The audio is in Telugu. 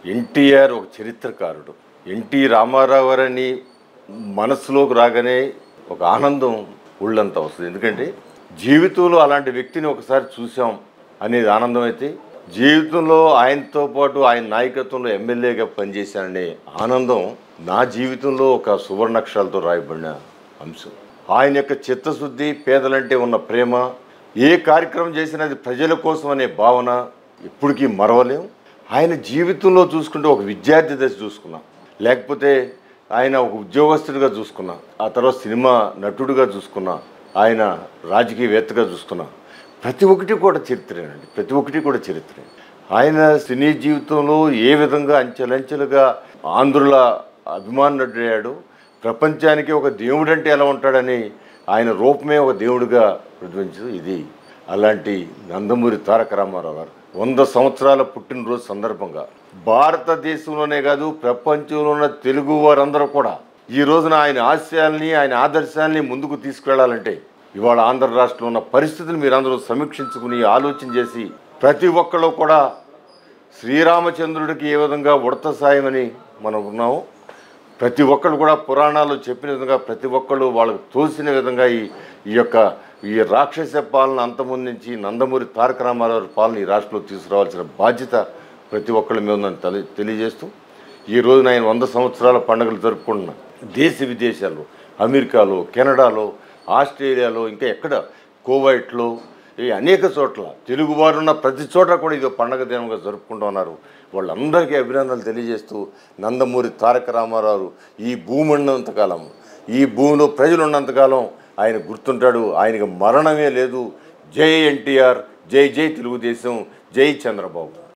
ఎన్టీఆర్ ఒక చరిత్రకారుడు ఎన్టీ రామారావు గారని మనసులోకి రాగానే ఒక ఆనందం ఉళ్ళంతా వస్తుంది ఎందుకంటే జీవితంలో అలాంటి వ్యక్తిని ఒకసారి చూసాం అనేది ఆనందం అయితే జీవితంలో ఆయనతో పాటు ఆయన నాయకత్వంలో ఎమ్మెల్యేగా పనిచేశాననే ఆనందం నా జీవితంలో ఒక సువర్ణాక్షరాలతో రాయబడిన అంశం ఆయన యొక్క చిత్తశుద్ధి పేదలంటే ఉన్న ప్రేమ ఏ కార్యక్రమం చేసినా అది ప్రజల కోసం అనే భావన ఇప్పటికీ మరవలేం ఆయన జీవితంలో చూసుకుంటే ఒక విద్యార్థి దశ చూసుకున్నా లేకపోతే ఆయన ఒక ఉద్యోగస్తుడిగా చూసుకున్నా ఆ తర్వాత సినిమా నటుడిగా చూసుకున్నా ఆయన రాజకీయవేత్తగా చూసుకున్నా ప్రతి ఒక్కటి కూడా చరిత్రేనండి ప్రతి ఒక్కటి కూడా చరిత్రే ఆయన సినీ జీవితంలో ఏ విధంగా అంచెలంచెలుగా ఆంధ్రుల అభిమానుడయ్యాడు ప్రపంచానికి ఒక దేవుడు అంటే ఎలా ఉంటాడని ఆయన రూపమే ఒక దేవుడిగా ప్రతిబించదు ఇది అలాంటి నందమూరి తారక రామారావు గారు వంద సంవత్సరాల పుట్టినరోజు సందర్భంగా భారతదేశంలోనే కాదు ప్రపంచంలో ఉన్న తెలుగు వారందరూ కూడా ఈ రోజున ఆయన ఆశయాల్ని ఆయన ఆదర్శాల్ని ముందుకు తీసుకెళ్లాలంటే ఇవాళ ఆంధ్ర రాష్ట్రంలో ఉన్న పరిస్థితులు మీరందరూ సమీక్షించుకుని ఆలోచన చేసి ప్రతి ఒక్కళ్ళు కూడా శ్రీరామచంద్రుడికి ఏ విధంగా ఉడత సాయమని మనం ఉన్నామో ప్రతి ఒక్కళ్ళు కూడా పురాణాలు చెప్పిన విధంగా ప్రతి ఒక్కళ్ళు వాళ్ళకు తోసిన విధంగా ఈ ఈ యొక్క ఈ రాక్షస పాలన అంతమొందించి నందమూరి తారక రామారావు పాలన ఈ రాష్ట్రంలో తీసుకురావాల్సిన బాధ్యత ప్రతి ఒక్కళ్ళ మీద ఉందని తలి తెలియజేస్తూ ఈ రోజున ఆయన వంద సంవత్సరాల పండుగలు జరుపుకుంటున్న దేశ విదేశాల్లో అమెరికాలో కెనడాలో ఆస్ట్రేలియాలో ఇంకా ఎక్కడ కోవైట్లో ఈ అనేక చోట్ల తెలుగువారు ఉన్న ప్రతి చోట కూడా ఇది పండగ దినంగా జరుపుకుంటూ ఉన్నారు వాళ్ళందరికీ అభినందనలు తెలియజేస్తూ నందమూరి తారక రామారావు ఈ భూమి ఉన్నంతకాలం ఈ భూమిలో ప్రజలు ఉన్నంతకాలం ఆయన గుర్తుంటాడు ఆయనకు మరణమే లేదు జై ఎన్టీఆర్ జై జై తెలుగుదేశం జై చంద్రబాబు